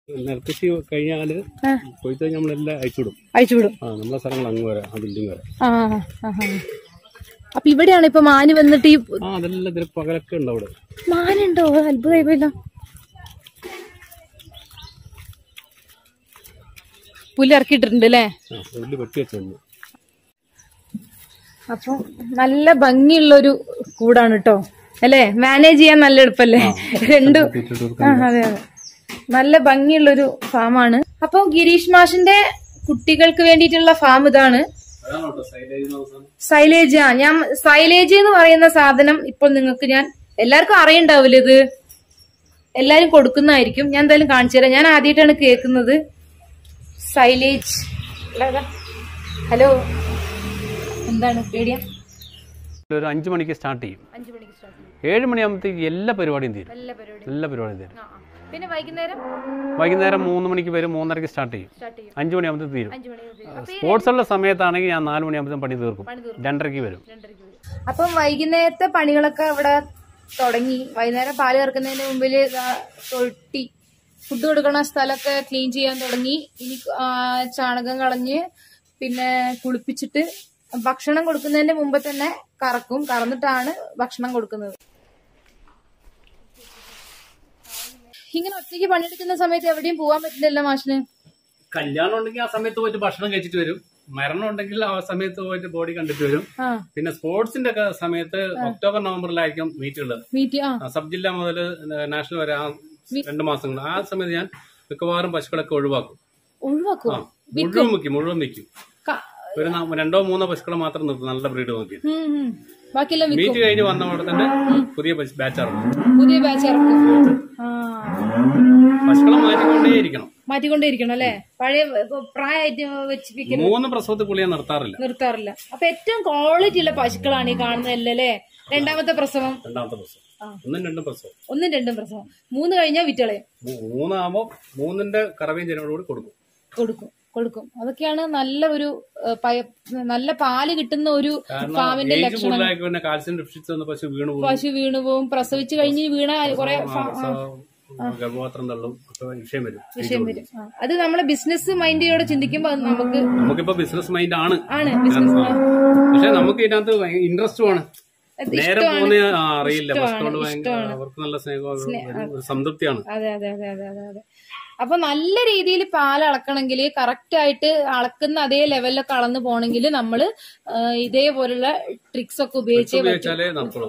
നെൽകൃഷി കഴിഞ്ഞാല് ആ. കൊയ്ത്ത് കഴിഞ്ഞ് നമ്മളെല്ലാം അയച്ചുവിടും അയച്ചുവിടും ആ നമ്മളെ സ്ഥലങ്ങൾ അങ്ങ് വരെ ആ ബിൽഡിംഗ് വരെ ആ ആ, ആ. അപ്പൊ ഇവിടെയാണ് ഇപ്പൊ മാന് വന്നിട്ട് ഈ ആ അതെല്ലാം ഇതിൽ പകലൊക്കെ ഉണ്ട് അവിടെ മാനുണ്ടോ അത്ഭുതമായി പോയല്ലോ പുല്ല് ഇറക്കിയിട്ടുണ്ട് അല്ലേ ആ പുല്ല് വെട്ടി വെച്ചിട്ടുണ്ട് അപ്പൊ നല്ല ഭംഗിയുള്ള ഒരു കൂടാണ് കേട്ടോ അല്ലേ മാനേജ് ചെയ്യാൻ നല്ല എളുപ്പല്ലേ രണ്ടു ആ അതെ അതെ നല്ല ഭംഗിയുള്ളൊരു ഫാമാണ് അപ്പൊ ഗിരീഷ് മാഷിന്റെ കുട്ടികൾക്ക് വേണ്ടിയിട്ടുള്ള ഫാം ഇതാണ് സൈലേജ് ആ ഞാൻ സൈലേജ് എന്ന് പറയുന്ന സാധനം ഇപ്പോൾ നിങ്ങൾക്ക് ഞാൻ എല്ലാവർക്കും അറിയണ്ടാവില്ല ഇത് എല്ലാരും കൊടുക്കുന്നതായിരിക്കും ഞാൻ എന്തായാലും കാണിച്ചു തരാം ഞാൻ ആദ്യമായിട്ടാണ് കേൾക്കുന്നത് സൈലേജ് ഹലോ എന്താണ് പേടിയാ ഒരു അഞ്ചു മണിക്ക് സ്റ്റാർട്ട് ചെയ്യും അഞ്ചു മണിക്ക് സ്റ്റാർട്ട് ചെയ്യും ഏഴ് മണിയാകുമ്പോഴത്തേക്ക് എല്ലാ പരിപാടിയും തീരും നല്ല പരിപാടി എല്ലാ പരിപാടിയും തീരും ആ, ആ. പിന്നെ വൈകുന്നേരം വൈകുന്നേരം മൂന്ന് മണിക്ക് വരും മൂന്നരയ്ക്ക് സ്റ്റാർട്ട് ചെയ്യും സ്റ്റാർട്ട് ചെയ്യും അഞ്ചു മണിയാകുമ്പോഴത്തേക്ക് തീരും അഞ്ചു മണി സ്പോർട്സ് ഉള്ള സമയത്താണെങ്കിൽ ഞാൻ നാല് മണിയാകുമ്പോഴത്തേക്കും പണി തീർക്കും പണി തീർക്കും. രണ്ടരയ്ക്ക് വരും രണ്ടരയ്ക്ക് വരും അപ്പം വൈകുന്നേരത്തെ പണികളൊക്കെ ഇവിടെ തുടങ്ങി വൈകുന്നേരം പാല് കറക്കുന്നതിന് മുമ്പിൽ തൊട്ടി ഫുഡ് കൊടുക്കണ സ്ഥലമൊക്കെ ക്ലീൻ ചെയ്യാൻ തുടങ്ങി ഇനി ആ, ചാണകം കളഞ്ഞ് പിന്നെ കുളിപ്പിച്ചിട്ട് ഭക്ഷണം കൊടുക്കുന്നതിന്റെ മുമ്പ് തന്നെ കറക്കും കറന്നിട്ടാണ് ഭക്ഷണം കൊടുക്കുന്നത് ഇങ്ങനെ ഒറ്റയ്ക്ക് പണിയെടുക്കുന്ന സമയത്ത് എവിടെയും പോകാൻ പറ്റില്ലല്ലോ മാഷിന് കല്യാണം ഉണ്ടെങ്കിൽ ആ സമയത്ത് പോയിട്ട് ഭക്ഷണം കഴിച്ചിട്ട് വരും മരണം ഉണ്ടെങ്കിൽ ആ സമയത്ത് പോയിട്ട് ബോഡി കണ്ടിട്ട് വരും ആ പിന്നെ സ്പോർട്സിന്റെ ഒക്കെ സമയത്ത് ഒക്ടോബർ നവംബറിലായിരിക്കും മീറ്റുകൾ മീറ്റ് ആ സബ് ജില്ല മുതൽ നാഷണൽ വരെ ആ രണ്ട് മാസങ്ങൾ ആ സമയത്ത് ഞാൻ മിക്കവാറും പശുക്കളൊക്കെ ഒഴിവാക്കും ഒഴിവാക്കും ആ മുഴുവൻ വിൽക്കും മുഴുവൻ വിൽക്കും ക- ഒരു ന- രണ്ടോ മൂന്നോ പശുക്കളെ മാത്രം നിർത്തും നല്ല ബ്രീഡ് നോക്കി ഉം, ഉം. ബാക്കിയെല്ലാം വിൽക്കും മീറ്റ് കഴിഞ്ഞ് വന്ന ഉടനെ തന്നെ പുതിയ ബാച്ച് ഇറങ്ങും പുതിയ ബാച്ച് ഇറക്കും ആ പശുക്കളെ മാറ്റിക്കൊണ്ടേയിരിക്കണം മാറ്റിക്കൊണ്ടേയിരിക്കണം അല്ലേ പഴയ ഇപ്പൊ പ്രായമായിട്ട് വെച്ചിരിക്കുന്ന മൂന്ന് പ്രസവത്തിൽ പുള്ളിയെ നിർത്താറില്ല നിർത്താറില്ല അപ്പൊ ഏറ്റവും ക്വാളിറ്റി ഉള്ള പശുക്കളാണ് ഈ കാണുന്നതല്ലേ അല്ലേ രണ്ടാമത്തെ പ്രസവം രണ്ടാമത്തെ പ്രസവം ഒന്നും രണ്ടും പ്രസവം ഒന്നും രണ്ടും പ്രസവം മൂന്ന് കഴിഞ്ഞാൽ വിറ്റളയും മൂ- മൂന്നാകുമ്പോ മൂന്നിന്റെ കറവയും ജനോടുകൂടി കൊടുക്കും കൊടുക്കും കൊടുക്കും അതൊക്കെയാണ് നല്ല ഒരു ഏഹ്, പയ- നല്ല പാല് കിട്ടുന്ന ഒരു കാരണം ഫാമിന്റെ ഏജ് ലക്ഷണം കൂടുതലായി പിന്നെ കാൽസ്യം ഡെഫിഷ്യൻസി വന്ന പശു വീണു പോകും പശു വീണു പോവും പ്രസവിച്ച് കഴിഞ്ഞ് വീണ കുറെ പ്രസവം, ഗർഭപാത്രം തള്ളും ഒക്കെ വിഷയം വരും വിഷയം വരും ആ. അത് നമ്മളെ ബിസിനസ് മൈൻഡിനോട് ചിന്തിക്കുമ്പോ അത് നമുക്ക് നമുക്കിപ്പോ ബിസിനസ് മൈൻഡ് ആണ് ആണ് ബിസിനസ് പക്ഷെ നമുക്ക് ഇതിനകത്ത് ഇൻട്രസ്റ്റും ആണ് നേരെ പോകുന്ന ആ, അറിയില്ല പശുക്കളോട് ഭയങ്കര അവർക്ക് നല്ല സ്നേഹം ഒരു സംതൃപ്തിയാണ് അതെ അതെ അതെ അതെ അതെ അതെ അപ്പൊ നല്ല രീതിയിൽ പാൽ അളക്കണമെങ്കിൽ കറക്റ്റ് ആയിട്ട് അളക്കുന്ന അതേ ലെവലിലൊക്കെ അളന്ന് പോണെങ്കിൽ നമ്മള് ആ, ഇതേപോലുള്ള ട്രിക്സ് ഒക്കെ ഉപയോഗിച്ചേ പറ്റൂ ഉപയോഗിച്ചാലേ നടക്കുള്ളൂ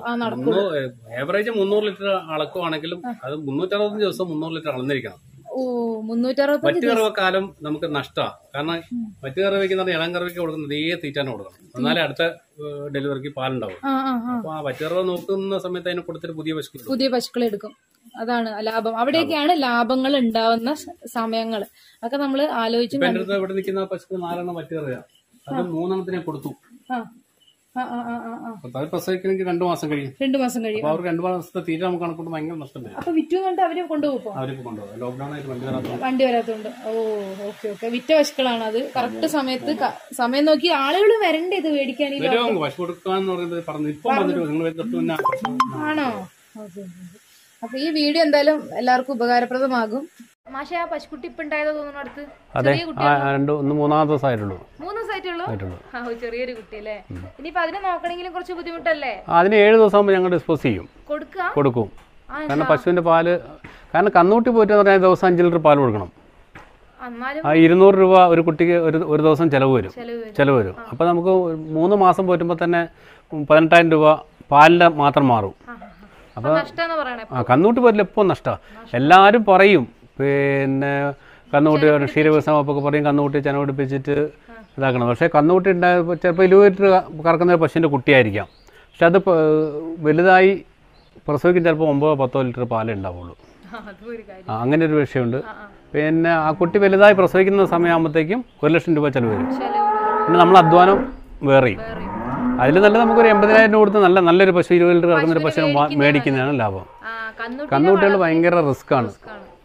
ഏവറേജ് മുന്നൂറ് ലിറ്റർ അളക്കുവാണെങ്കിലും അത് മുന്നൂറ്ററുപത്തഞ്ച് ദിവസം മുന്നൂറ് ലിറ്റർ അളന്നിരിക്കണം ഓ മുന്നൂറ്ററുപത്തഞ്ച് മറ്റു കറവ കാലം നമുക്ക് നഷ്ടമാണ് കാരണം മറ്റു കറവയ്ക്ക് എന്ന് പറഞ്ഞാൽ ഇളം കറവയ്ക്ക് കൊടുക്കുന്നത് ഇതേ തീറ്റാൻ കൊടുക്കണം എന്നാലേ അടുത്ത ഡെലിവറിക്ക് പാലുണ്ടാവും ആ ആ ആ അപ്പൊ ആ പറ്റുകറവ നോക്കുന്ന സമയത്ത് അതിനെ കൊടുത്തിട്ട് പുതിയ പശുക്കൾ കൊടുക്കും. പുതിയ പശുക്കളെ എടുക്കും അതാണ് ലാഭം അവിടെയൊക്കെയാണ് ലാഭങ്ങൾ ഉണ്ടാവുന്ന സമയങ്ങൾ അതൊക്കെ നമ്മൾ ആലോചിച്ചും ഇപ്പൊ എന്റെ അടുത്ത് ഇവിടെ നിൽക്കുന്ന പശുക്കൾ നാലെണ്ണം പറ്റു കറവ അത് മൂന്നെണ്ണത്തിനെ കൊടുത്തു ആ ആ ആ ആ ആ ആ അപ്പൊ അത് പ്രസവിക്കണമെങ്കിൽ രണ്ടു മാസം കഴിയും രണ്ടു മാസം കഴിയും അപ്പൊ അവർക്ക് രണ്ടു മാസത്തെ തീറ്റ നമുക്ക് കണക്കൂട്ട് ഭയങ്കര നഷ്ടം വരും അപ്പൊ വിറ്റു കണ്ട് അവര് കൊണ്ടുപോകും അവരിപ്പോ കൊണ്ടുപോകും ലോക്ക്ഡൌൺ ആയിട്ട് വണ്ടി തരാത്ത വണ്ടി വരാത്തോണ്ട് ഓ ഓക്കെ ഓക്കെ വിറ്റ പശുക്കളാണ് അത് കറക്റ്റ് സമയത്ത് ക- സമയം നോക്കി ആളുകൾ വരണ്ടേ ഇത് മേടിക്കാൻ ഈ വരും പശു കൊടുക്കാന്ന് പറയുന്നത് പറഞ്ഞു ഇപ്പം വന്നിട്ട് നിങ്ങൾ തൊട്ട് മുന്നേ പശു ആണോ ഓക്കെ അപ്പൊ ഈ വീഡിയോ എന്തായാലും എല്ലാവർക്കും ഉപകാരപ്രദമാകും മാഷ ആ പശുക്കുട്ടി ഇപ്പൊ ഉണ്ടായതോ തോന്നുന്നു അടുത്ത് അതെ ചെറിയ കുട്ടി ആ, രണ്ട് ഒന്ന് മൂന്നാമത്തെ ദിവസമായിട്ടുള്ളൂ മൂന്ന് ദിവസമായിട്ടുള്ളൂ ആയിട്ടുള്ളൂ ആ ഓ, ചെറിയൊരു കുട്ടി അല്ലേ ഇനിയിപ്പൊ അതിനെ നോക്കണെങ്കിലും കുറച്ച് ബുദ്ധിമുട്ടല്ലേ അതിന് ഏഴ് ദിവസം ആകുമ്പോൾ ഞങ്ങൾ ഡിസ്പോസ് ചെയ്യും കൊടുക്കുക കൊടുക്കും ആ, കാരണം പശുവിന്റെ പാല് കാരണം കന്നൂട്ടി പോയിട്ട് പറഞ്ഞാൽ ദിവസം അഞ്ച് ലിറ്റർ പാൽ കൊടുക്കണം എന്നാലും ആ ഇരുന്നൂറ് രൂപ ഒരു കുട്ടിക്ക് ഒരു ഒരു ദിവസം ചിലവ് വരും ചെലവ് വരും. ചിലവ് വരും അപ്പോൾ നമുക്ക് ഒരു മൂന്ന് മാസം പോറ്റുമ്പോൾ തന്നെ പതിനെട്ടായിരം രൂപ പാലിൻ്റെ മാത്രം മാറും ആ, ആ, ആ. അപ്പൊ നഷ്ടമെന്ന് പറയണേ ആ കന്നൂട്ടി പോറ്റിൽ എപ്പോൾ നഷ്ടമാണ് എല്ലാവരും പറയും പിന്നെ കന്നുകുട്ടി ക്ഷീരവികസന വകുപ്പൊക്കെ പറയും കന്നുകുട്ടി ചെന പിടിപ്പിച്ചിട്ട് ഇതാക്കണം പക്ഷേ കന്നുകുട്ടി ഉണ്ടായപ്പോൾ ചിലപ്പോൾ ഇരുപത് ലിറ്റർ കറക്കുന്ന ഒരു പശുവിൻ്റെ കുട്ടിയായിരിക്കാം പക്ഷെ അത് പ- വലുതായി പ്രസവിക്കും ചിലപ്പോൾ ഒമ്പതോ പത്തോ ലിറ്റർ പാലേ ഉണ്ടാവുള്ളൂ ആ, അതും ഒരു കാര്യം ആ, അങ്ങനെ ഒരു വിഷയമുണ്ട് ആ, ആ. പിന്നെ ആ കുട്ടി വലുതായി പ്രസവിക്കുന്ന സമയമാകുമ്പോഴത്തേക്കും ഒരു ലക്ഷം രൂപ ചിലവ് വരും ചെലവ് വരും. പിന്നെ നമ്മൾ അധ്വാനം വേറെയും വേറെയും. അതിൽ നല്ല നമുക്കൊരു എൺപതിനായിരം രൂപ കൊടുത്ത് നല്ല നല്ലൊരു പശു ഇരുപത് ലിറ്റർ കറക്കുന്ന ഒരു പശുവിനെ വാ- മേടിക്കുന്നതാണ് ലാഭം ആ കന്നുകുട്ടി കന്നുകുട്ടികൾ ഭയങ്കര റിസ്ക് ആണ് ആണ്.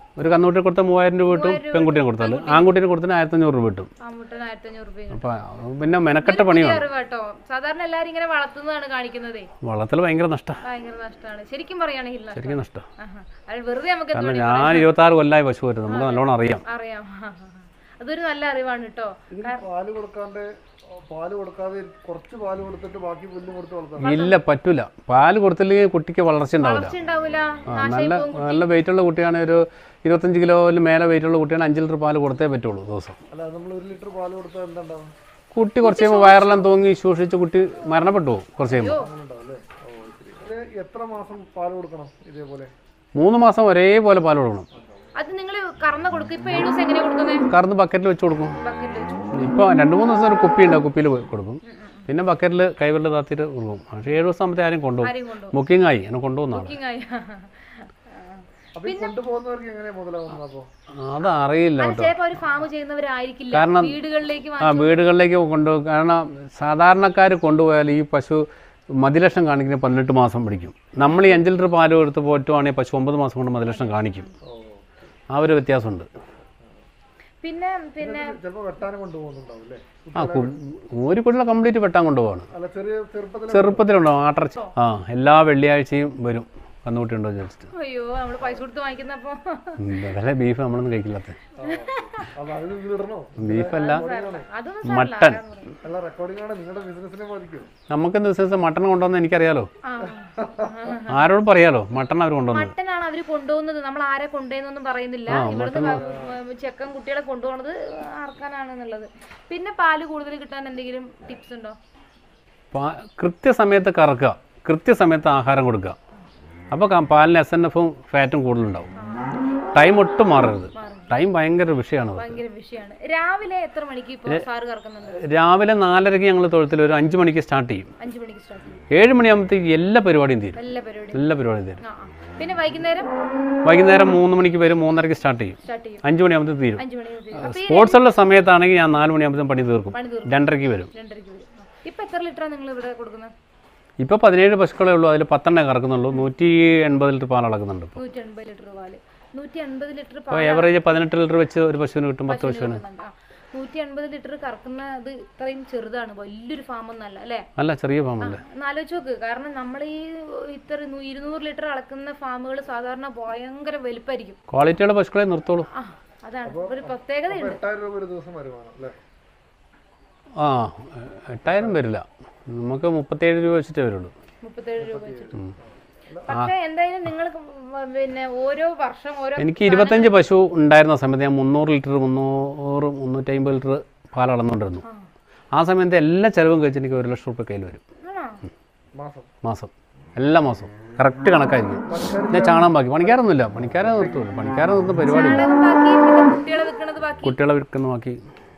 ഒരു കന്നുകുട്ടി കൊടുത്താൽ മൂവായിരം രൂപ കിട്ടും പെൺകുട്ടിനെ കൊടുത്താൽ ആൺകുട്ടിനെ കൊടുത്താൽ ആയിരത്തഞ്ഞൂറ് രൂപ കിട്ടും ആമ്പുട്ടൻ ആയിരത്തി അഞ്ഞൂറ് രൂപ അപ്പോൾ പിന്നെ മെനക്കെട്ട പണിയാണ് അറിവ് കേട്ടോ സാധാരണ എല്ലാരും ഇങ്ങനെ വളർത്തുന്നതാണ് കാണിക്കുന്നതേ വള്ളത്തിൽ ഭയങ്കര നഷ്ടമാണ് ഭയങ്കര നഷ്ടമാണ് ശരിക്കും പറയുകയാണെങ്കിൽ നഷ്ടം ശരിക്കും നഷ്ടം ആഹാ. അത് വെറുതെ നമുക്ക് എന്ത് കാരണം ഞാൻ ഇരുപത്താറ് കൊല്ലമായി പശു വരുന്നത് നമുക്ക് നല്ലോണം അറിയാം അറിയാം അതൊരു നല്ല അറിവാണ് കേട്ടോ ഇതിന് പാല് കൊടുക്കാണ്ട് ഓ, പാല് കൊടുക്കാതെ കുറച്ച് പാല് കൊടുത്തിട്ട് ബാക്കി പുല്ലും കൊടുത്ത് വളർത്താം ഇല്ല പറ്റൂല പാല് കൊടുത്തില്ലെങ്കിൽ കുട്ടിക്ക് വളർച്ച ഉണ്ടാവില്ല വളർച്ച ഉണ്ടാവില്ല ആ, നല്ല നല്ല വെയിറ്റുള്ള കുട്ടിയാണ് ഒരു ഇരുപത്തഞ്ച് കിലോയിൽ മേലെ വെയിറ്റുള്ള കുട്ടിയാണ് അഞ്ച് ലിറ്റർ പാല് കൊടുത്തേ പറ്റുള്ളൂ ദിവസം അല്ല നമ്മൾ ഒരു ലിറ്റർ പാല് കൊടുത്താൽ എന്താ ഉണ്ടാവും കുട്ടി കുറച്ച് കഴിയുമ്പോൾ വയറെല്ലാം തൂങ്ങി ശൂഷിച്ച് കുട്ടി മരണപ്പെട്ടു പോകും കുറച്ച് കഴിയുമ്പോൾ അങ്ങനെ ഉണ്ടാവും അല്ലേ ഓ ശരി ഇത് എത്ര മാസം പാല് കൊടുക്കണം ഇതേപോലെ മൂന്ന് മാസം ഒരേപോലെ പാല് കൊടുക്കണം അത് നിങ്ങൾ കറന്ന കൊടുക്കും ഇപ്പൊ ഏഴു ദിവസം എങ്ങനെയാ കൊടുക്കുന്നത് കറന്ന് ബക്കറ്റിൽ വെച്ച് കൊടുക്കും ബക്കറ്റിൽ വെച്ചു ഇപ്പോൾ രണ്ട് മൂന്ന് ദിവസം ഒരു കുപ്പി ഉണ്ടാവും കുപ്പിയിൽ കൊടുക്കും പിന്നെ ബക്കറ്റിൽ കൈവരിൽ താത്തിയിട്ട് കൊടുക്കും പക്ഷേ ഏഴ് ദിവസം ആകുമ്പോൾ ആരും കൊണ്ടുപോകും ആരെയും കൊണ്ടുപോകും ബുക്കിംഗ് ആയി എന്നെ കൊണ്ടുപോകുന്ന ആൾ ബുക്കിംഗ് ആയി അപ്പൊ ഈ കൊണ്ടുപോകുന്നവർക്ക് എങ്ങനെയാ മുതലാവുന്നത് അപ്പോ അത് അറിയില്ല കേട്ടോ ചിലപ്പോ ഒരു ഫാം ചെയ്യുന്നവരായിരിക്കില്ല കാരണം- വീടുകളിലേക്ക് ആ വീടുകളിലേക്ക് കൊണ്ടുപോകും കാരണം സാധാരണക്കാർ കൊണ്ടുപോയാൽ ഈ പശു മതിലക്ഷം കാണിക്കുന്ന പതിനെട്ട് മാസം പിടിക്കും നമ്മൾ ഈ അഞ്ച് ലിറ്റർ പാല് കൊടുത്ത് പോറ്റുവാണെങ്കിൽ പശു ഒമ്പത് മാസം കൊണ്ട് മതിലക്ഷം കാണിക്കും ആ ഒരു വ്യത്യാസമുണ്ട് പിന്നെ പിന്നെ ചിലപ്പോ വെട്ടാനും കൊണ്ടുപോകുന്നുണ്ടാവും അല്ലേ ആ ഒരു കുട്ടികളെ കംപ്ലീറ്റ് വെട്ടാൻ കൊണ്ടുപോവാണ് അല്ല ചെറിയ ചെറുപ്പത്തിൽ ചെറുപ്പത്തിലുണ്ടാവും ആട്ടർച്ച ആ എല്ലാ വെള്ളിയാഴ്ചയും വരും കന്നുകുട്ടി ഉണ്ടോ ചോദിച്ചിട്ട് അയ്യോ നമ്മള് പൈസ കൊടുത്ത് വാങ്ങിക്കുന്നപ്പോ ഉം, വില ബീഫ് നമ്മളൊന്നും കഴിക്കില്ലാത്ത അപ്പൊ അതിന് വീടണോ ബീഫല്ല അതൊന്നും മട്ടൻ അല്ല റെക്കോർഡിംഗ് ആണ് നിങ്ങളുടെ ബിസിനസിനെ ബാധിക്കും നമുക്ക് ബിസിനസ് മട്ടൺ കൊണ്ടുവന്ന് എനിക്കറിയാലോ ആ. ആരോടും പറയാലോ മട്ടൺ അവർ കൊണ്ടുവന്നത് മട്ടനാണ് അവര് കൊണ്ടുപോകുന്നത് നമ്മൾ ആരെ കൊണ്ടുപോയെന്നൊന്നും പറയുന്നില്ല ഇവിടുന്ന് വ- ചെക്കൻ കുട്ടികളെ കൊണ്ടുപോകുന്നത് ആർക്കാനാണെന്നുള്ളത് പിന്നെ പാല് കൂടുതൽ കിട്ടാൻ എന്തെങ്കിലും ടിപ്സ് ഉണ്ടോ പാ- കൃത്യസമയത്ത് കറക്കുക കൃത്യസമയത്ത് ആഹാരം കൊടുക്കുക അപ്പോൾ പാലിന് എസ് എൻ എഫും ഫാറ്റും കൂടുതലുണ്ടാവും ടൈം ഒട്ടും മാറരുത് ടൈം ഭയങ്കര വിഷയമാണ് അത് ഭയങ്കര വിഷയമാണ് രാവിലെ എത്ര മണിക്ക് ഇപ്പൊ സാറ് കറക്കുന്നുണ്ട് രാവിലെ നാലരയ്ക്ക് ഞങ്ങൾ തൊഴുത്തിൽ ഒരു അഞ്ച് മണിക്ക് സ്റ്റാർട്ട് ചെയ്യും അഞ്ചു മണിക്ക് സ്റ്റാർട്ട് ചെയ്യും ഏഴ് മണിയാകുമ്പോഴത്തേക്ക് എല്ലാ പരിപാടിയും തീരും എല്ലാ പരിപാടിയും എല്ലാ പരിപാടിയും തീരും ആ ആ. പിന്നെ വൈകുന്നേരം വൈകുന്നേരം മൂന്ന് മണിക്ക് വരും മൂന്നരയ്ക്ക് സ്റ്റാർട്ട് ചെയ്യും സ്റ്റാർട്ട് ചെയ്യും അഞ്ച് മണിയാകുമ്പോഴത്തേക്ക് തീരും അഞ്ചു മണി മുതൽ. അപ്പൊ ഈ സ്പോർട്സ് ഉള്ള സമയത്താണെങ്കിൽ ഞാൻ നാല് മണിയാകുമ്പോഴത്തേക്കും പണി തീർക്കും പണി തീർക്കും രണ്ടരയ്ക്ക് വരും രണ്ടരയ്ക്ക് വരും ആ. ഇപ്പൊ എത്ര ലിറ്ററാണ് നിങ്ങൾ ഇവിടെ കൊടുക്കുന്നത് ഇപ്പോൾ പതിനേഴ് പശുക്കളേ ഉള്ളൂ അതിൽ പത്തെണ്ണേ കറക്കുന്നുള്ളൂ നൂറ്റി എൺപത് ലിറ്റർ പാൽ അളക്കുന്നുണ്ട് ഇപ്പോൾ നൂറ്റി എൺപത് ലിറ്റർ പാല് നൂറ്റി എൺപത് ലിറ്റർ അപ്പോൾ ഏവറേജ് പതിനെട്ട് ലിറ്റർ വെച്ച് ഒരു പശുവിന് കിട്ടും പത്ത് പശുവിന് നൂറ്റി എൺപത് ലിറ്റർ കറക്കുന്നത് ഇത്രയും ചെറുതാണ് വലിയൊരു ഫാം ഒന്നല്ല അല്ലേ അല്ല ചെറിയ ഫാമല്ലേ ഒന്ന് ആലോചിച്ച് നോക്ക് കാരണം നമ്മൾ ഈ ഇത്ര നൂ- ഇരുന്നൂറ് ലിറ്റർ അളക്കുന്ന ഫാമുകൾ സാധാരണ ഭയങ്കര വലുപ്പമായിരിക്കും ക്വാളിറ്റിയുള്ള പശുക്കളെ നിർത്തോളൂ ആ അതാണ് ഒരു പ്രത്യേകതയുണ്ട് എട്ടായിരം രൂപ ഒരു ദിവസം വരുമാനം അല്ലേ ആ എട്ടായിരം വരില്ല നമുക്ക് മുപ്പത്തേഴ് രൂപ വെച്ചിട്ടേ വരുള്ളൂ മുപ്പത്തേഴ് രൂപ വെച്ചിട്ട് പക്ഷെ എന്തായാലും നിങ്ങൾ പിന്നെ ഓരോ വർഷം ഓരോ എനിക്ക് ഇരുപത്തഞ്ച് പശു ഉണ്ടായിരുന്ന സമയത്ത് ഞാൻ മുന്നൂറ് ലിറ്റർ മുന്നൂറ് മുന്നൂറ്റമ്പത് ലിറ്റർ പാൽ അളന്നുകൊണ്ടിരുന്നു ആ സമയത്ത് എല്ലാ ചിലവും കഴിച്ച് എനിക്ക് ഒരു ലക്ഷം റുപ്യ കയ്യിൽ വരും ആണോ? മാസം മാസം എല്ലാ മാസവും കറക്റ്റ് കണക്കായിരിക്കും ഞാൻ ചാണകം ബാക്കി പണിക്കാരൊന്നുമില്ല പണിക്കാരെ നിർത്തുള്ളൂ പണിക്കാരെ നിർത്തുന്ന പരിപാടിയില്ല ചാണകം ബാക്കി പിന്നെ കുട്ടികളെ വെക്കണത് ബാക്കി കുട്ടികളെ വിൽക്കുന്ന ബാക്കി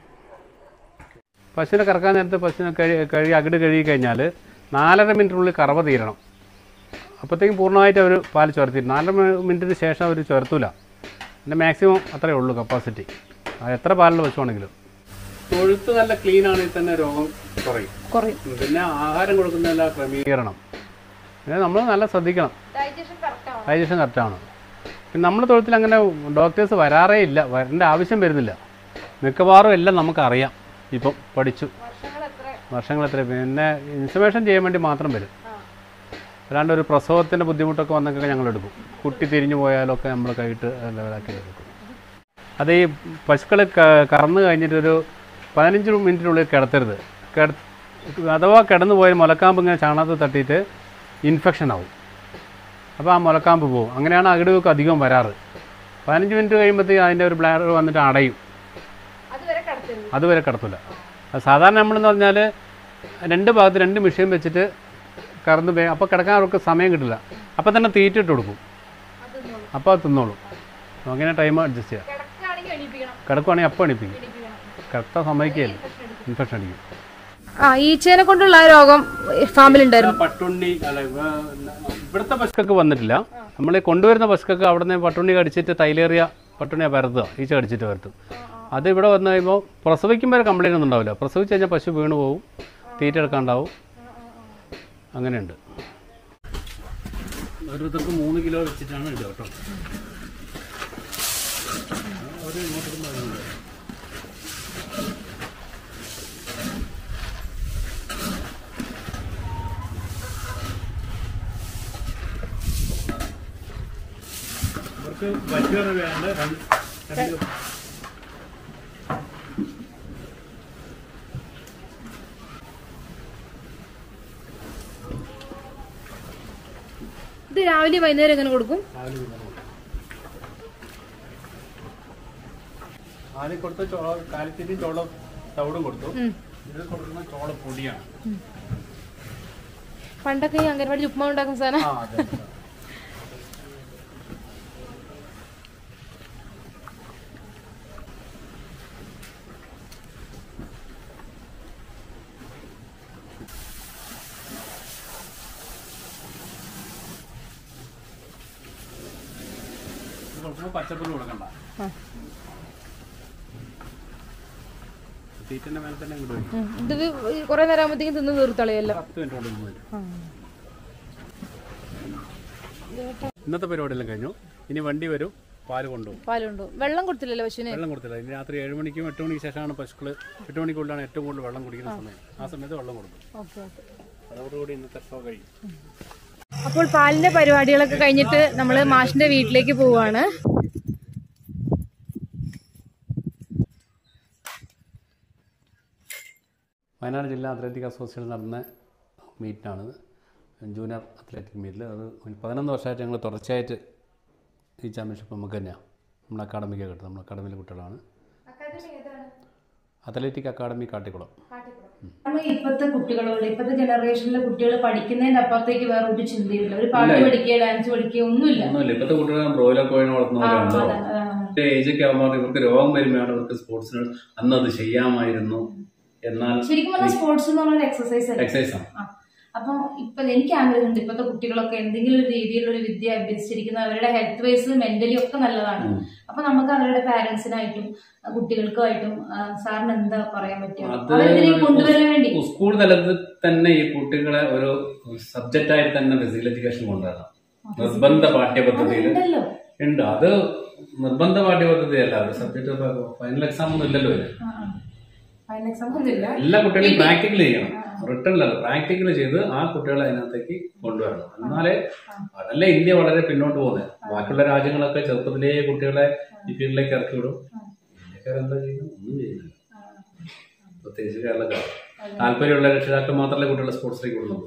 പശുവിനെ കറക്കാൻ നേരത്തെ പശുവിനെ കഴി കഴുകി അകിട് കഴുകി കഴിഞ്ഞാൽ നാലര മിനിറ്റിനുള്ളിൽ കറവ തീരണം അപ്പോഴത്തേക്കും പൂർണ്ണമായിട്ട് അവർ പാൽ ചുരത്തിയിട്ട് നാലര മി- മിനിറ്റിന് ശേഷം അവർ ചുരത്തൂല പിന്നെ മാക്സിമം അത്രയേ ഉള്ളൂ കപ്പാസിറ്റി എത്ര പാലുള്ള പശുവാണെങ്കിലും തൊഴുത്ത് നല്ല ക്ലീൻ ആണെങ്കിൽ തന്നെ രോഗം കുറയും കുറയും പിന്നെ ആഹാരം കൊടുക്കുന്നതിനുള്ള ക്രമീകരണം പിന്നെ നമ്മൾ നല്ല ശ്രദ്ധിക്കണം ഡൈജഷൻ കറക്റ്റ് ആവും ഡൈജഷൻ കറക്റ്റാണ് പിന്നെ നമ്മുടെ തൊഴുത്തിൽ അങ്ങനെ ഡോക്ടേഴ്സ് വരാറേ ഇല്ല വരേണ്ട ആവശ്യം വരുന്നില്ല മിക്കവാറും എല്ലാം നമുക്കറിയാം ഇപ്പം പഠിച്ചു വർഷങ്ങൾ എത്ര വർഷങ്ങൾ എത്ര പിന്നെ ഇൻസുമേഷൻ ചെയ്യാൻ വേണ്ടി മാത്രം വരും ആ അല്ലാണ്ട് ഒരു പ്രസവത്തിൻ്റെ ബുദ്ധിമുട്ടൊക്കെ വന്നൊക്കെ ഞങ്ങൾ എടുക്കും കുട്ടി തിരിഞ്ഞു പോയാലൊക്കെ നമ്മൾ കൈയിട്ട് ലെവലാക്കി എടുക്കും അത് ഈ പശുക്കൾ കറന്നു കഴിഞ്ഞിട്ടൊരു പതിനഞ്ച് മിനിറ്റിനുള്ളിൽ കിടത്തരുത് കിട അഥവാ കിടന്നു പോയാൽ മുലക്കാമ്പ് ഇങ്ങനെ ചാണകത്തിൽ തട്ടിയിട്ട് ഇൻഫെക്ഷൻ ആവും അപ്പോൾ ആ മുലക്കാമ്പ് പോകും അങ്ങനെയാണ് അകിടുകൾക്ക് അധികം വരാറ് പതിനഞ്ച് മിനിറ്റ് കഴിയുമ്പോഴത്തേക്ക് അതിൻ്റെ ഒരു ബ്ലാഡർ വന്നിട്ട് അടയും അതുവരെ കടത്തരുത് അതുവരെ കിടത്തില്ല അത് സാധാരണ നമ്മളെന്ന് പറഞ്ഞാൽ രണ്ട് ഭാഗത്ത് രണ്ട് മെഷീൻ വെച്ചിട്ട് കറന്ന് വേ അപ്പോൾ കിടക്കാൻ അവർക്ക് സമയം കിട്ടില്ല അപ്പോൾ തന്നെ തീറ്റിട്ട് കൊടുക്കും അതൊന്നും അപ്പോൾ അത് തിന്നോളും അങ്ങനെ ടൈം അഡ്ജസ്റ്റ് ചെയ്യാം കിടക്കുകയാണെങ്കിൽ എണീപ്പിക്കണം കിടക്കുവാണെങ്കിൽ അപ്പോൾ എണിപ്പിക്കും എണീപ്പിക്കണം കിടത്താൻ സമ്മതിക്കുകയില്ല ഇൻഫെക്ഷൻ അടിക്കും ആ ഈച്ചേനെ കൊണ്ടുള്ള ആ രോഗം ഫാമിലുണ്ടായിരുന്നു പട്ടുണ്ണി അല്ല ഇവിടുത്തെ പശുക്കൊക്കെ വന്നിട്ടില്ല നമ്മൾ കൊണ്ടുവരുന്ന പശുക്കൊക്കെ അവിടെ നിന്ന് പട്ടുണ്ണി കടിച്ചിട്ട് തൈലേറിയ പട്ടുണ്ണിയെ പരത്തുക ഈച്ച കടിച്ചിട്ട് പരത്തും അത് ഇവിടെ വന്നു കഴിയുമ്പോൾ പ്രസവിക്കുമ്പോൾ ഒരു കംപ്ലൈൻ്റ് ഒന്നും ഉണ്ടാവില്ല പ്രസവിച്ച് കഴിഞ്ഞാൽ പശു വീണ് പോകും തീറ്റ എടുക്കാണ്ടാവും അങ്ങനെയുണ്ട് ഓരോരുത്തർക്ക് മൂന്ന് കിലോ വെച്ചിട്ടാണ് ഇത് കേട്ടോ ഇവർക്ക് വലിയ വേണ്ട രണ്ട് രണ്ട് ഇത് രാവിലെ വൈകുന്നേരം എങ്ങനെ കൊടുക്കും രാവിലെ വിതരണം കൊടുക്കും. ആദ്യം കൊടുത്ത ചോള കാലിത്തീറ്റയും ചോള തവിടും കൊടുത്തു ഉം. ഇത് കൊടുക്കുന്ന ചോള പൊടിയാണ് പണ്ടൊക്കെ ഈ അംഗൻവാടി ഉപ്മാവ് ഉണ്ടാക്കുന്ന സാധനം ആ അതെ ഇത് കൊടുക്കുമ്പോൾ പച്ചപ്പുല്ല് കൊടുക്കണ്ട ആ. തീറ്റന്റെ മേലെ തന്നെ ഇങ്ങോട്ട് വരും ഉം. ഇത് കുറെ നേരം ആകുമ്പോഴത്തേക്കും തിന്ന് തീർത്തളയല്ലോ പത്ത് മിനിറ്റ് കൊണ്ട് ഇങ്ങ് വരും ഇന്നത്തെ പരിപാടിയെല്ലാം കഴിഞ്ഞു ഇനി വണ്ടി വരും പാല് കൊണ്ടുപോകും പാലുണ്ടോ വെള്ളം കൊടുത്തില്ലല്ലോ പശുവിന് വെള്ളം കൊടുത്തില്ല ഇനി രാത്രി ഏഴ് മണിക്കും എട്ട് മണിക്ക് ശേഷമാണ് പശുക്കൾ എട്ട് മണിക്കുള്ളിലാണ് ഏറ്റവും കൂടുതൽ വെള്ളം കുടിക്കുന്ന സമയം ആ സമയത്ത് വെള്ളം കൊടുക്കും ഓക്കെ ഓക്കെ അതോടുകൂടി ഇന്നത്തെ ഷോ കഴിയും അപ്പോൾ പാലിന്റെ പരിപാടികളൊക്കെ കഴിഞ്ഞിട്ട് നമ്മൾ മാഷിന്റെ വീട്ടിലേക്ക് പോവാണ് വയനാട് ജില്ലാ അത്ലറ്റിക് അസോസിയേഷൻ നടന്ന മീറ്റാണ് ജൂനിയർ അത്ലറ്റിക് മീറ്റിൽ അത് പതിനൊന്ന് വർഷമായിട്ട് ഞങ്ങൾ തുടർച്ചയായിട്ട് ഈ ചാമ്പ്യൻഷിപ്പ് നമുക്ക് തന്നെയാണ് നമ്മുടെ അക്കാഡമിക്ക് കിട്ടും നമ്മുടെ അക്കാഡമിയിലെ കുട്ടികളാണ് അത്ലറ്റിക് അക്കാഡമി കാട്ടിക്കുളം നമ്മൾ ഇപ്പോഴത്തെ കുട്ടികളോട് ഇപ്പോഴത്തെ ജനറേഷനിലെ കുട്ടികൾ പഠിക്കുന്നതിന്റെ അപ്പുറത്തേക്ക് വേറെ ഒരു ചിന്തയില്ല ഒരു പാട്ട് പഠിക്കുക ഡാൻസ് പഠിക്കുക ഒന്നുമില്ല ഒന്നുമില്ല ഇപ്പോഴത്തെ കുട്ടികൾ ബ്രോയിലർ കോയിനെ വളർത്തുന്നവരാണല്ലോ അതാണ്, അതാണ്. ഏജൊക്കെ ആകുമ്പോൾ ഇവർക്ക് രോഗം വരുമ്പോഴാണ് ഇവർക്ക് സ്പോർട്സിന് അന്ന് അത് ചെയ്യാമായിരുന്നു എന്നാൽ ശരിക്കും പറഞ്ഞാൽ സ്പോർട്സ് എന്ന് പറഞ്ഞ എക്സസൈസ് അല്ല എക്സസൈസ് ആണ് ആ. അപ്പം ഇപ്പൊ എനിക്ക് ആഗ്രഹമുണ്ട് ഇപ്പോഴത്തെ കുട്ടികളൊക്കെ എന്തെങ്കിലും ഒരു രീതിയിലുള്ള ഒരു വിദ്യ അഭ്യസിച്ചിരിക്കുന്ന അവരുടെ ഹെൽത്ത് വൈസ് മെന്റലി ഒക്കെ നല്ലതാണ് അപ്പൊ നമുക്ക് അവരുടെ പാരന്റ്സിനായിട്ടും കുട്ടികൾക്കുമായിട്ടും ആ, സാറിന് എന്താ പറയാൻ പറ്റുക അത് അവരിതിലേക്ക് കൊണ്ടുവരാൻ വേണ്ടി സ്കൂൾ തലത്തിൽ തന്നെ ഈ കുട്ടികളെ ഒരു സബ്ജക്റ്റ് ആയിട്ട് തന്നെ ഫിസിക്കൽ എഡ്യൂക്കേഷൻ കൊണ്ടുവരണം നിർബന്ധ പാഠ്യപദ്ധതിയിൽ ഉണ്ടല്ലോ ഉണ്ട് അത് നിർബന്ധ പാഠ്യപദ്ധതിയല്ല അത് സബ്ജക്ട് ഫൈനൽ എക്സാം ഒന്നും ഇല്ലല്ലോ ഇതിന്. ഫൈനൽ എക്സാം ഒന്നുമില്ല എല്ലാ കുട്ടികളും പ്രാക്ടിക്കൽ ചെയ്യണം റിട്ടേൺ അല്ല പ്രാക്ടിക്കൽ ചെയ്ത് ആ കുട്ടികളെ അതിനകത്തേക്ക് കൊണ്ടുവരണം എന്നാലേ അതല്ലേ ഇന്ത്യ വളരെ പിന്നോട്ട് പോകുന്നത് ബാക്കിയുള്ള രാജ്യങ്ങളൊക്കെ ചെറുപ്പത്തിലേ കുട്ടികളെ ഈ ഫീൽഡിലേക്ക് ഇറക്കി വിടും ഇന്ത്യക്കാർ എന്താ ചെയ്യുന്നത് ഒന്നും ചെയ്യുന്നില്ല പ്രത്യേകിച്ച് കേരളക്കാർ താല്പര്യമുള്ള രക്ഷിതാക്കൾ മാത്രമേ കുട്ടികളെ സ്പോർട്സിലേക്ക് വിടുന്നുള്ളൂ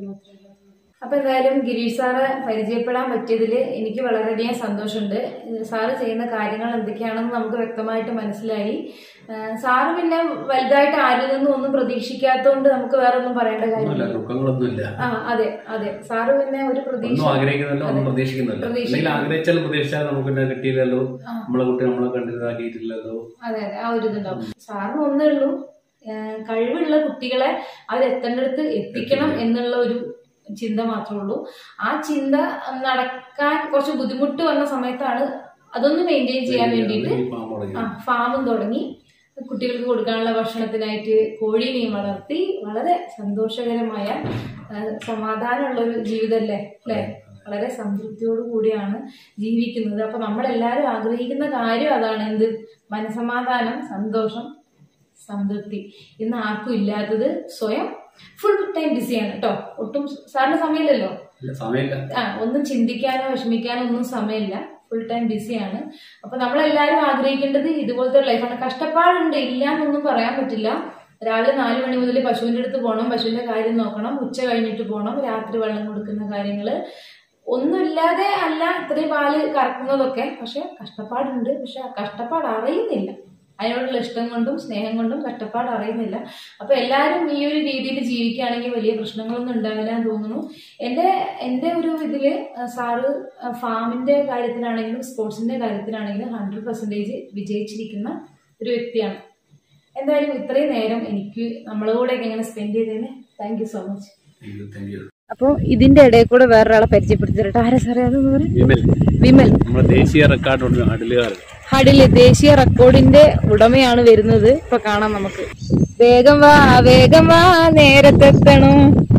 അപ്പൊ എന്തായാലും ഗിരീഷ് സാറ് പരിചയപ്പെടാൻ പറ്റിയതിൽ എനിക്ക് വളരെയധികം സന്തോഷമുണ്ട് സാറ് ചെയ്യുന്ന കാര്യങ്ങൾ എന്തൊക്കെയാണെന്ന് നമുക്ക് വ്യക്തമായിട്ട് മനസ്സിലായി ഏഹ് സാറ് പിന്നെ വലുതായിട്ട് ആരിൽ നിന്നും ഒന്നും പ്രതീക്ഷിക്കാത്തതുകൊണ്ട് നമുക്ക് വേറെ ഒന്നും പറയേണ്ട ഒന്നുമില്ല കാര്യമില്ല ദുഃഖങ്ങളൊന്നുമില്ല ആ അതെ അതെ സാറ് പിന്നെ ഒരു പ്രതീക്ഷ ഒന്നും ആഗ്രഹിക്കുന്നില്ല ഒന്നും പ്രതീക്ഷിക്കുന്നില്ല എന്തെങ്കിലും ആഗ്രഹിച്ചാലും പ്രതീക്ഷിച്ചാൽ നമുക്ക് പിന്നെ കിട്ടിയില്ലല്ലോ നമ്മളെ കുട്ടി നമ്മളെ കണ്ടിതാക്കിയിട്ടില്ലല്ലോ അതെ അതെ ആ ഒരു ഇതുണ്ടാവും സാറിന് ഒന്നേ ഉള്ളൂ ഏഹ് കഴിവുള്ള കുട്ടികളെ അവരെത്തേണ്ടടുത്ത് എത്തിക്കണം എന്നുള്ള ഒരു ചിന്ത മാത്രമേ ഉള്ളൂ ആ ചിന്ത നടക്കാൻ കുറച്ച് ബുദ്ധിമുട്ട് വന്ന സമയത്താണ് അതൊന്ന് മെയിൻറ്റെയിൻ ചെയ്യാൻ വേണ്ടിയിട്ട് ഈ ഫാം തുടങ്ങി ആ ഫാമും തുടങ്ങി കുട്ടികൾക്ക് കൊടുക്കാനുള്ള ഭക്ഷണത്തിനായിട്ട് കോഴീനെയും വളർത്തി വളരെ സന്തോഷകരമായ ആ, സമാധാനമുള്ള ഒരു ജീവിതമല്ലേ അല്ലേ വളരെ സംതൃപ്തിയോടു കൂടിയാണ് ജീവിക്കുന്നത് അപ്പൊ നമ്മളെല്ലാവരും ആഗ്രഹിക്കുന്ന കാര്യം അതാണ് എന്ത് മനസമാധാനം സന്തോഷം സംതൃപ്തി ഇന്ന് ആർക്കും ഇല്ലാത്തത് സ്വയം ഫുൾ ടൈം ബിസിയാണ് കേട്ടോ ഒട്ടും സാറിന് സമയമില്ലല്ലോ ഇല്ല സമയമില്ല ആ ഒന്നും ചിന്തിക്കാനോ വിഷമിക്കാനോ ഒന്നും സമയമില്ല ഫുൾ ടൈം ബിസിയാണ് അപ്പൊ നമ്മളെല്ലാരും ആഗ്രഹിക്കേണ്ടത് ഇതുപോലത്തെ ലൈഫാണ് കഷ്ടപ്പാടുണ്ട് ഇല്ല എന്നൊന്നും പറയാൻ പറ്റില്ല രാവിലെ നാല് മണി മുതൽ പശുവിന്റെ അടുത്ത് പോകണം പശുവിന്റെ കാര്യം നോക്കണം ഉച്ച കഴിഞ്ഞിട്ട് പോകണം രാത്രി വെള്ളം കൊടുക്കുന്ന കാര്യങ്ങള് ഒന്നുമില്ലാതെ അല്ല ഇത്രയും പാല് കറക്കുന്നതൊക്കെ പക്ഷെ കഷ്ടപ്പാടുണ്ട് പക്ഷെ ആ കഷ്ടപ്പാട് അറിയുന്നില്ല അതിനോടുള്ള ഇഷ്ടം കൊണ്ടും സ്നേഹം കൊണ്ടും കഷ്ടപ്പാട് അറിയുന്നില്ല അപ്പൊ എല്ലാവരും ഈ ഒരു രീതിയിൽ ജീവിക്കുകയാണെങ്കിൽ വലിയ പ്രശ്നങ്ങളൊന്നും ഉണ്ടാവില്ല എന്ന് തോന്നുന്നു എന്റെ എന്റെ ഒരു ഇതില് ആ, സാറ് ആ, ഫാമിന്റെ കാര്യത്തിലാണെങ്കിലും സ്പോർട്സിന്റെ കാര്യത്തിലാണെങ്കിലും ഹൺഡ്രഡ് പെർസെന്റേജ് വിജയിച്ചിരിക്കുന്ന ഒരു വ്യക്തിയാണ് എന്തായാലും ഇത്രയും നേരം എനിക്ക് നമ്മളെ കൂടെ എങ്ങനെ സ്പെൻഡ് ചെയ്തതിന് thank you so much thank you thank you അപ്പോൾ ഇതിന്റെ ഇടയിൽ കൂടെ വേറൊരാളെ പരിചയപ്പെടുത്തി തരട്ടെ ആരാ സാറേ അതെന്ന് പറയും വിമൽ വിമൽ നമ്മുടെ ദേശീയ റെക്കോർഡ് അടലുകാർ ഹഡില് ദേശീയ റെക്കോർഡിന്റെ ഉടമയാണ് വരുന്നത് ഇപ്പൊ കാണാം നമുക്ക് വേഗം വാ വേഗം വാ നേരത്തെത്തണം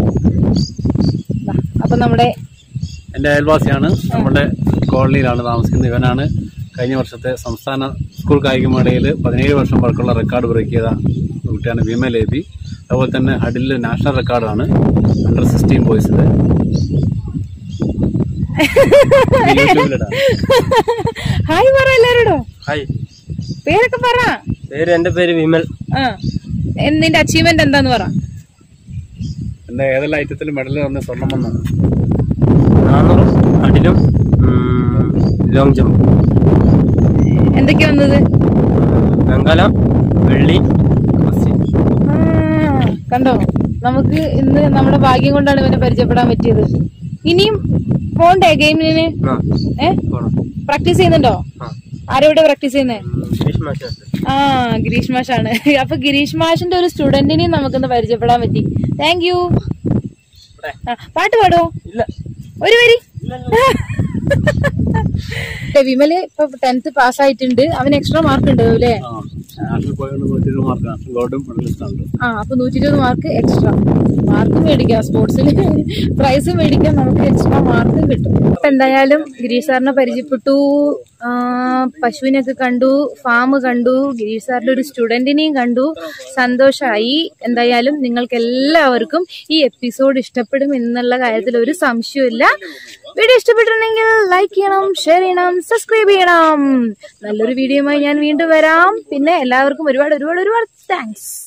ദാ, അപ്പൊ നമ്മുടെ എൻ്റെ അയൽവാസിയാണ് നമ്മുടെ കോളനിയിലാണ് താമസിക്കുന്നത് ഇവനാണ് കഴിഞ്ഞ വർഷത്തെ സംസ്ഥാന സ്കൂൾ കായികമേളയിൽ പതിനേഴ് വർഷം പഴക്കമുള്ള റെക്കോർഡ് ബ്രേക്ക് ചെയ്ത കുട്ടിയാണ് വിമൽ എബി അതുപോലെ തന്നെ ഹഡിൽ നാഷണൽ റെക്കോർഡാണ് അണ്ടർ സിക്സ്റ്റീൻ ബോയ്സിൽ ഹായ് പറ എല്ലാരോടും ഹായ് പേരൊക്കെ പറ പേര് എന്റെ പേര് വിമൽ ആ എൻ- നിന്റെ അച്ചീവ്മെന്റ് എന്താന്ന് പറ എൻ്റെ ഏതെല്ലാം ഐറ്റത്തിൽ മെഡൽ വന്ന് സ്വർണം വന്നു നാന്നൂറ് അടിലും ലോങ് ജമ്പ് എന്തൊക്കെയാ വന്നത് വെങ്കലം വെള്ളി ബ്രസീൽ. ആ, കണ്ടോ നമുക്ക് ഇന്ന് നമ്മുടെ ഭാഗ്യം കൊണ്ടാണ് ഇവനെ പരിചയപ്പെടാൻ പറ്റിയത് ഇനിയും പോണ്ടേ ഗെയിമിന് ആ ഏ പോണം പ്രാക്ടീസ് ചെയ്യുന്നുണ്ടോ ആ ആരോടെ പ്രാക്ടീസ് ചെയ്യുന്നേ ഇംഗ്ലീഷ് മാഷുണ്ട് ആ ഗിരീഷ് മാഷാണ് അപ്പൊ ഗിരീഷ് മാഷിന്റെ ഒരു സ്റ്റുഡന്റിനെയും നമുക്കൊന്ന് പരിചയപ്പെടാൻ പറ്റി താങ്ക് യു പാട്ട് പാടോ ഇല്ല ഒരു വരി ഏ, വിമല് ഇപ്പൊ ടെൻത്ത് പാസ് ആയിട്ടുണ്ട് അവന് എക്സ്ട്രാ മാർക്ക് ഉണ്ട് അല്ലേ ആ നാഷണൽ പോയത് നൂറ്റി ഇരുപത് മാർക്ക് നാഷണൽ ഗോൾഡും മെഡലിസ്റ്റാണ് ആ അപ്പൊ നൂറ്റി ഇരുപത് മാർക്ക് എക്സ്ട്രാ മാർക്ക് മേടിക്കാം സ്പോർട്സിൽ പ്രൈസ് മേടിക്കാൻ നമുക്ക് എക്സ്ട്രാ മാർക്ക് കിട്ടും അപ്പൊ എന്തായാലും ഗിരീഷ് സാറിനെ പരിചയപ്പെട്ടു ആ, പശുവിനൊക്കെ കണ്ടു ഫാം കണ്ടു ഗിരീഷ് സാറിന്റെ ഒരു സ്റ്റുഡന്റിനെയും കണ്ടു സന്തോഷമായി എന്തായാലും നിങ്ങൾക്ക് എല്ലാവർക്കും ഈ എപ്പിസോഡ് ഇഷ്ടപ്പെടും എന്നുള്ള കാര്യത്തിൽ ഒരു സംശയമില്ല വീഡിയോ ഇഷ്ടപ്പെട്ടിട്ടുണ്ടെങ്കിൽ ലൈക്ക് ചെയ്യണം ഷെയർ ചെയ്യണം സബ്സ്ക്രൈബ് ചെയ്യണം നല്ലൊരു വീഡിയോയുമായി ഞാൻ വീണ്ടും വരാം പിന്നെ എല്ലാവർക്കും ഒരുപാട് ഒരുപാട് ഒരുപാട് താങ്ക്സ്